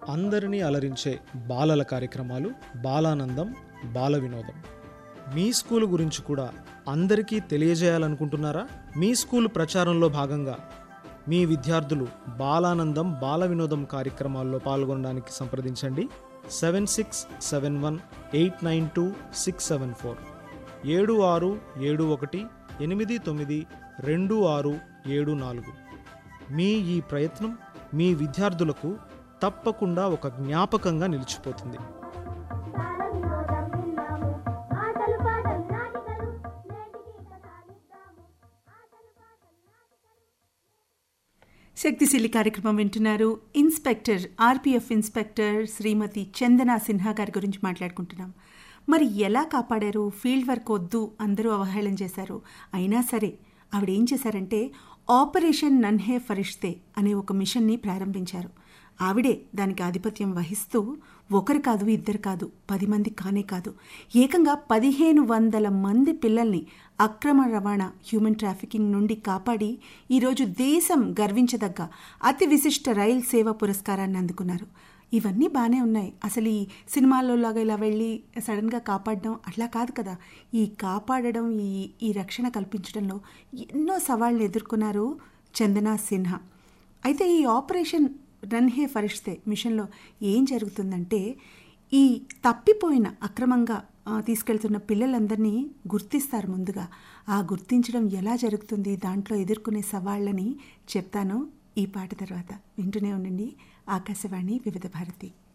అందరినీ అలరించే బాలల కార్యక్రమాలు బాలానందం బాల వినోదం మీ స్కూల్ గురించి కూడా అందరికీ తెలియజేయాలనుకుంటున్నారా మీ స్కూల్ ప్రచారంలో భాగంగా మీ విద్యార్థులు బాలానందం బాల వినోదం కార్యక్రమాల్లో పాల్గొనడానికి సంప్రదించండి seven six seven one eight nine two six seven four ఏడు ఆరు ఏడు ఒకటి ఎనిమిది తొమ్మిది రెండు ఆరు ఏడు నాలుగు మీ ఈ ప్రయత్నం మీ విద్యార్థులకు తప్పకుండా ఒక జ్ఞాపకంగా నిలిచిపోతుంది బాలవినోదం విన్నాము ఆటలు పాటలు నాటికలు నేటికి కథాలిద్దాము ఆటలు పాటలు నాటికలు శక్తిశీలి కార్యక్రమం వింటున్నారు inspector RPF inspector Shrimati Chandana Sinha గారి గురించి మాట్లాడుకుంటున్నాం మరి ఎలా కాపాడారు ఫీల్డ్ వర్క్ వద్దు అందరూ అవహేళన చేశారు అయినా సరే ఆవిడ ఏం చేశారంటే ఆపరేషన్ నన్హే ఫరిష్తే అనే ఒక మిషన్ని ప్రారంభించారు ఆవిడే దానికి ఆధిపత్యం వహిస్తూ ఒకరు కాదు ఇద్దరు కాదు పది మంది కానే కాదు ఏకంగా పదిహేను వందల మంది పిల్లల్ని అక్రమ రవాణా హ్యూమన్ ట్రాఫికింగ్ నుండి కాపాడి ఈరోజు దేశం గర్వించదగ్గ అతి విశిష్ట రైల్ సేవ పురస్కారాన్ని అందుకున్నారు ఇవన్నీ బాగానే ఉన్నాయి అసలు ఈ సినిమాల్లో లాగా ఇలా వెళ్ళి సడన్గా కాపాడడం అట్లా కాదు కదా ఈ కాపాడడం ఈ ఈ రక్షణ కల్పించడంలో ఎన్నో సవాళ్ళను ఎదుర్కొన్నారు చందనా సిన్హా అయితే ఈ ఆపరేషన్ రన్ హే ఫరిష్తే మిషన్లో ఏం జరుగుతుందంటే ఈ తప్పిపోయిన అక్రమంగా ఆ, తీసుకెళ్తున్న పిల్లలందరినీ గుర్తిస్తారు ముందుగా ఆ గుర్తించడం ఎలా జరుగుతుంది దాంట్లో ఎదుర్కొనే సవాళ్ళని చెప్తాను ఈ పాట తర్వాత వింటూనే ఉండండి ఆకాశవాణి వివిధ భారతి